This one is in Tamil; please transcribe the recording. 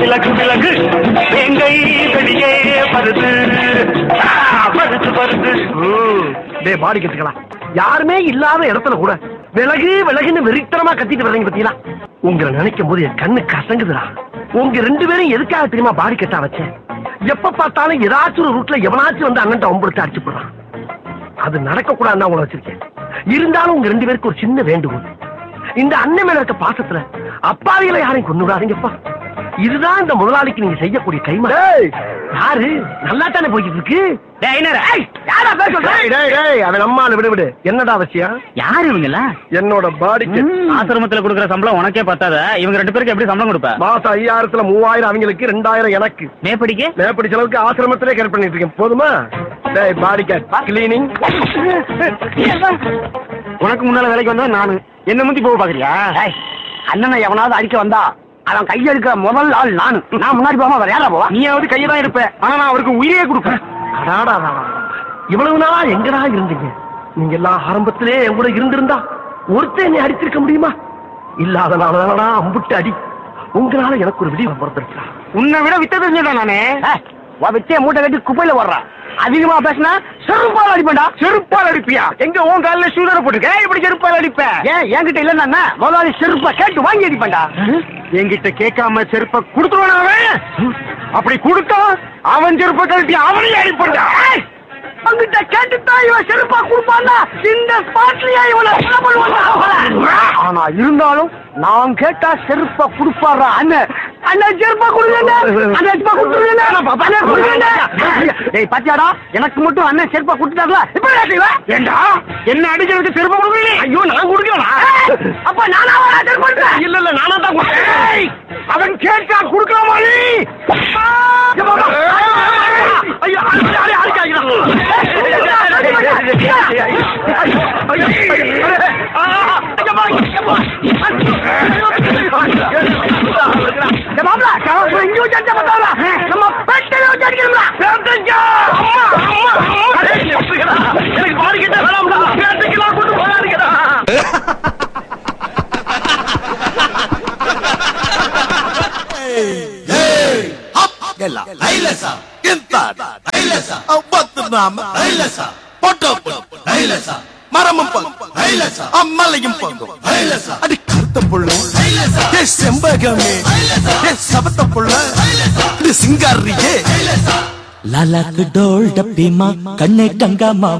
விலகு விலகு வேங்கை வெளியே வருது ஆ, வருது வருது டேய் பாடி கட்டுக்கலாம் யாருமே இல்லாத இடத்துல கூட விலகு விலகுன்னு வெறித்தனமா கத்திட்டு வர்றீங்க பத்தீங்களா உங்களை நினைக்கும் போது என் கண்ணு கசங்குதுடா உங்க ரெண்டு பேரும் எதுக்காக தெரியுமா பாடி கட்டா வச்சேன் எப்ப பார்த்தாலும் ஏதாச்சும் ஒரு ரூட்ல எவனாச்சும் வந்து அண்ணன் ஒம்படுத்து அடிச்சு போடுறான் அது நடக்க கூடாதுன்னு உங்களை வச்சிருக்கேன் இருந்தாலும் உங்க ரெண்டு பேருக்கு ஒரு சின்ன வேண்டுகோள் இந்த அண்ணன் மேல இருக்க பாசத்துல அப்பாவிகளை யாரையும் கொண்டு விடாதீங்கப்பா இதுதான் இந்த முதலாளிக்கு நீங்க செய்யக்கூடிய கைமா யாரு நல்லா தானே போய்கிட்டு இருக்கு ஏய், யாரா பேர் சொல்ற? டேய், டேய், அவன் நம்மால விடு விடு என்னடா அவசியம் யாரு இவங்களா என்னோட பாடிக்கு ஆசிரமத்துல கொடுக்குற சம்பளம் உனக்கே பத்தாத இவங்க ரெண்டு பேருக்கு எப்படி சம்பளம் கொடுப்ப மாசம் ஐயாயிரத்துல மூவாயிரம் அவங்களுக்கு ரெண்டாயிரம் எனக்கு மேப்படிக்கு மேப்படி செலவுக்கு ஆசிரமத்திலே கேர் பண்ணிட்டு இருக்கேன் போதுமா டேய் பாடி கேட் கிளீனிங் உனக்கு முன்னால வேலைக்கு வந்தா நானு என்ன முந்தி போக பாக்குறியா அண்ணனை எவனாவது அடிக்க வந்தா அவன் கையெடுக்கிற முதல் ஆள் நானு நான் முன்னாடி போகாம வேற யாரா போவா நீயாவது கையை தான் இருப்ப ஆனா நான் அவருக்கு உயிரே கொடுப்பேன் அடாடா இவ்வளவு நாளா எங்கடா இருந்தீங்க நீங்க எல்லாம் ஆரம்பத்திலே என் கூட இருந்திருந்தா ஒருத்தன் என்னை அடிச்சிருக்க முடியுமா இல்லாதனாலதானடா அம்புட்டு அடி உங்களால எனக்கு ஒரு விடிவு பிறந்திருக்கா உன்னை விட வித்த தெரிஞ்சடா நானே வச்சே மூட்டை கட்டி குப்பையில வர்றான் அதிகமா பேசினா செருப்பால் அடிப்பேன்டா செருப்பால் அடிப்பியா எங்க உன் காலில் ஷூதரை போட்டுக்க இப்படி செருப்பால் அடிப்ப ஏன் என்கிட்ட இல்லன்னா முதலாளி செருப்பா கேட்டு வாங்கி அடிப்பேன்டா என்கிட்ட கேட்காம செருப்ப கொடுத்துருவான் அவன் அப்படி கொடுத்தா அவன் செருப்ப கழட்டி அவனையும் அடிப்பண்டா அவங்கிட்ட கேட்டுத்தான் இவன் செருப்பா கொடுப்பான்னா இந்த ஸ்பாட்லயே இவனை கொலை பண்ணுவான்டா. ஆனா இருந்தாலும் நான் கேட்டா செருப்பா கொடுப்பாரா அண்ணன் அண்ணன் செருப்பா கொடுங்க அண்ணன் செருப்பா கொடுத்துருங்க அண்ணன் கொடுங்க டேய் பாத்தியாடா எனக்கு மட்டும் அண்ணன் செருப்பா கொடுத்துட்டாங்களா இப்ப என்ன செய்வ ஏண்டா என்ன அடிக்கிறதுக்கு செருப்ப கொடுக்கல ஐயோ நான் கொடுக்கலடா அப்ப நானா வரா செருப்பா கொடுத்தேன் இல்ல இல்ல நானா தான் கொடுத்தேன் அவன் கேட்டா கொடுக்கலாமா நீ ஐயோ யாரே நம்ம பெட்டையில வச்சு அடிக்கணும்டா எனக்கு பாடி கிட்ட வேணாம்டா பேட்டைக்கெல்லாம் கொண்டு போகாதீங்கடா ಎಲ್ಲ ಐಲಸ ಕಿಂತಾಡ ಐಲಸ ಒಬ್ಬತ್ತು ನಾಮ ಐಲಸ பொட்டோ ஐலச மரமும் பங்கும் ஐலச அம்மலையும் பங்கும் ஐலச அடி கருத்த புள்ள ஐலச ஏ செம்பகமே ஐலச ஏ சபத்த புள்ள இது சிங்காரியே लाला डोल डब्बी माँ कन्ने गंगा माँ